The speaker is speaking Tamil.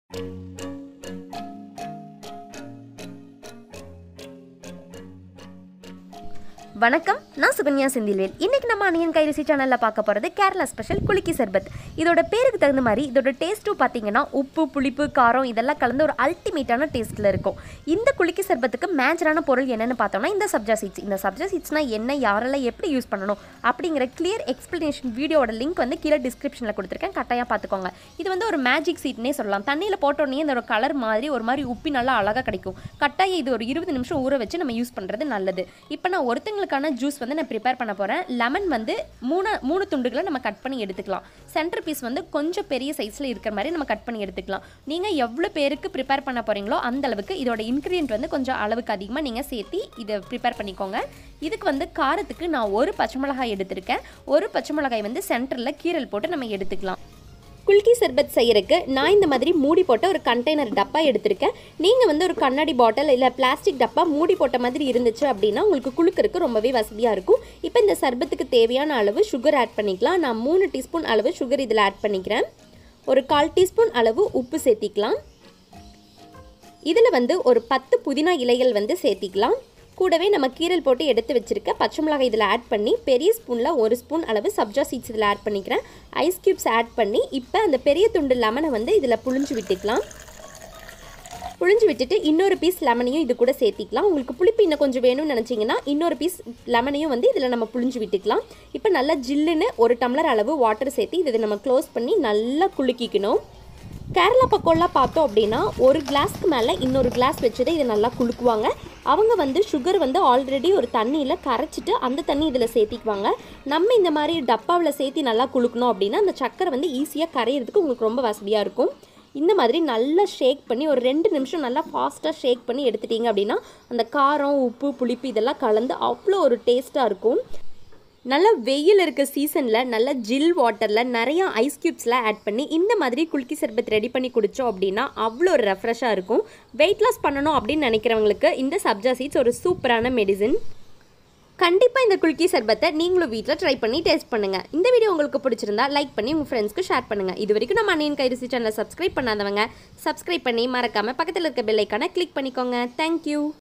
வணக்கம் நான் சுகன்யா செந்தில்வேல் இன்னைக்கு நம்ம அணியன் கைரிசி சேனலில் பார்க்க போகிறது கேரளா ஸ்பெஷல் குலுக்கி சர்பத் இதோட பேருக்கு தகுந்த மாதிரி இதோட டேஸ்ட்டும் பார்த்தீங்கன்னா உப்பு புளிப்பு காரம் இதெல்லாம் கலந்து ஒரு அல்டிமேட்டான டேஸ்ட்டில் இருக்கும் இந்த குலுக்கி சர்பத்துக்கு மேட்சான பொருள் என்னன்னு பார்த்தோம்னா இந்த சப்ஜா சீட்ஸ் இந்த சப்ஜா சீட்ஸ்னா என்ன யாரெல்லாம் எப்படி யூஸ் பண்ணணும் அப்படிங்கிற கிளியர் எக்ஸ்பிளனேஷன் வீடியோட லிங்க் வந்து கீழே டிஸ்கிரிப்ஷனில் கொடுத்துருக்கேன் கட்டாயம் பார்த்துக்கோங்க இது வந்து ஒரு மேஜிக் சீட்னே சொல்லலாம் தண்ணியில் போட்டோடனே இந்த ஒரு கலர் மாதிரி ஒரு மாதிரி உப்பி நல்லா அழகாக கிடைக்கும் கட்டாயம் இது ஒரு இருபது நிமிஷம் ஊற வச்சு நம்ம யூஸ் பண்ணுறது நல்லது இப்போ நான் ஒருத்தங்களுக்கான ஜூஸ் வந்து நான் ப்ரிப்பேர் பண்ண போகிறேன் லெமன் வந்து மூணு மூணு துண்டுகளை நம்ம கட் பண்ணி எடுத்துக்கலாம் சென்டர் பீஸ் வந்து கொஞ்சம் பெரிய சைஸில் இருக்கிற மாதிரி நம்ம கட் பண்ணி எடுத்துக்கலாம் நீங்கள் எவ்வளோ பேருக்கு ப்ரிப்பேர் பண்ண போகிறீங்களோ அந்த அளவுக்கு இதோட இன்க்ரீடியன்ட் வந்து கொஞ்சம் அளவுக்கு அதிகமாக நீங்கள் சேர்த்து இதை ப்ரிப்பேர் பண்ணிக்கோங்க இதுக்கு வந்து காரத்துக்கு நான் ஒரு பச்சை மிளகாய் எடுத்திருக்கேன் ஒரு பச்சை மிளகாய் வந்து சென்டரில் கீரல் போட்டு நம்ம எடுத்துக்கலாம் குல்கி சர்பத் செய்யறதுக்கு நான் இந்த மாதிரி மூடி போட்ட ஒரு கண்டெய்னர் டப்பா எடுத்திருக்கேன் நீங்கள் வந்து ஒரு கண்ணாடி பாட்டில் இல்லை பிளாஸ்டிக் டப்பா மூடி போட்ட மாதிரி இருந்துச்சு அப்படின்னா உங்களுக்கு குளுக்கறதுக்கு ரொம்பவே வசதியாக இருக்கும் இப்போ இந்த சர்பத்துக்கு தேவையான அளவு சுகர் ஆட் பண்ணிக்கலாம் நான் மூணு டீஸ்பூன் அளவு சுகர் இதில் ஆட் பண்ணிக்கிறேன் ஒரு கால் டீஸ்பூன் அளவு உப்பு சேர்த்திக்கலாம் இதில் வந்து ஒரு பத்து புதினா இலைகள் வந்து சேர்த்திக்கலாம் கூடவே நம்ம கீரல் போட்டு எடுத்து வச்சிருக்க பச்சை மிளகாய் இதில் ஆட் பண்ணி பெரிய ஸ்பூனில் ஒரு ஸ்பூன் அளவு சப்ஜா சீட்ஸ் இதில் ஆட் பண்ணிக்கிறேன் ஐஸ் க்யூப்ஸ் ஆட் பண்ணி இப்போ அந்த பெரிய துண்டு லெமனை வந்து இதில் புழிஞ்சு விட்டுக்கலாம் புழிஞ்சு விட்டுட்டு இன்னொரு பீஸ் லெமனையும் இது கூட சேர்த்திக்கலாம் உங்களுக்கு புளிப்பு இன்னும் கொஞ்சம் வேணும்னு நினச்சிங்கன்னா இன்னொரு பீஸ் லெமனையும் வந்து இதில் நம்ம புழிஞ்சு விட்டுக்கலாம் இப்போ நல்லா ஜில்லுன்னு ஒரு டம்ளர் அளவு வாட்டர் சேர்த்து இதை நம்ம க்ளோஸ் பண்ணி நல்லா குலுக்கிக்கணும் கேரளா பக்கம்லாம் பார்த்தோம் அப்படின்னா ஒரு கிளாஸ்க்கு மேலே இன்னொரு கிளாஸ் வச்சுட்டு இதை நல்லா குலுக்குவாங்க அவங்க வந்து சுகர் வந்து ஆல்ரெடி ஒரு தண்ணியில் கரைச்சிட்டு அந்த தண்ணி இதில் சேர்த்திக்குவாங்க நம்ம இந்த மாதிரி டப்பாவில் சேர்த்தி நல்லா குலுக்கணும் அப்படின்னா அந்த சக்கரை வந்து ஈஸியாக கரையிறதுக்கு உங்களுக்கு ரொம்ப வசதியாக இருக்கும் இந்த மாதிரி நல்லா ஷேக் பண்ணி ஒரு ரெண்டு நிமிஷம் நல்லா ஃபாஸ்ட்டாக ஷேக் பண்ணி எடுத்துட்டீங்க அப்படின்னா அந்த காரம் உப்பு புளிப்பு இதெல்லாம் கலந்து அவ்வளோ ஒரு டேஸ்ட்டாக இருக்கும் நல்ல வெயில் இருக்க சீசனில் நல்ல ஜில் வாட்டரில் நிறையா ஐஸ் க்யூப்ஸ்லாம் ஆட் பண்ணி இந்த மாதிரி குல்கி சர்பத் ரெடி பண்ணி குடித்தோம் அப்படின்னா அவ்வளோ ஒரு ரெஃப்ரெஷ்ஷாக இருக்கும் வெயிட் லாஸ் பண்ணணும் அப்படின்னு நினைக்கிறவங்களுக்கு இந்த சப்ஜா சீட்ஸ் ஒரு சூப்பரான மெடிசின் கண்டிப்பாக இந்த குல்கி சர்பத்தை நீங்களும் வீட்டில் ட்ரை பண்ணி டேஸ்ட் பண்ணுங்கள் இந்த வீடியோ உங்களுக்கு பிடிச்சிருந்தா லைக் பண்ணி உங்கள் ஃப்ரெண்ட்ஸ்க்கு ஷேர் பண்ணுங்கள் இது வரைக்கும் நம்ம அண்ணியன் கைரிசி சேனலை சப்ஸ்கிரைப் பண்ணாதவங்க சப்ஸ்கிரைப் பண்ணி மறக்காமல் பக்கத்தில் இருக்க பெல்லைக்கான கிளிக் பண்ணிக்கோங்க தேங்க்யூ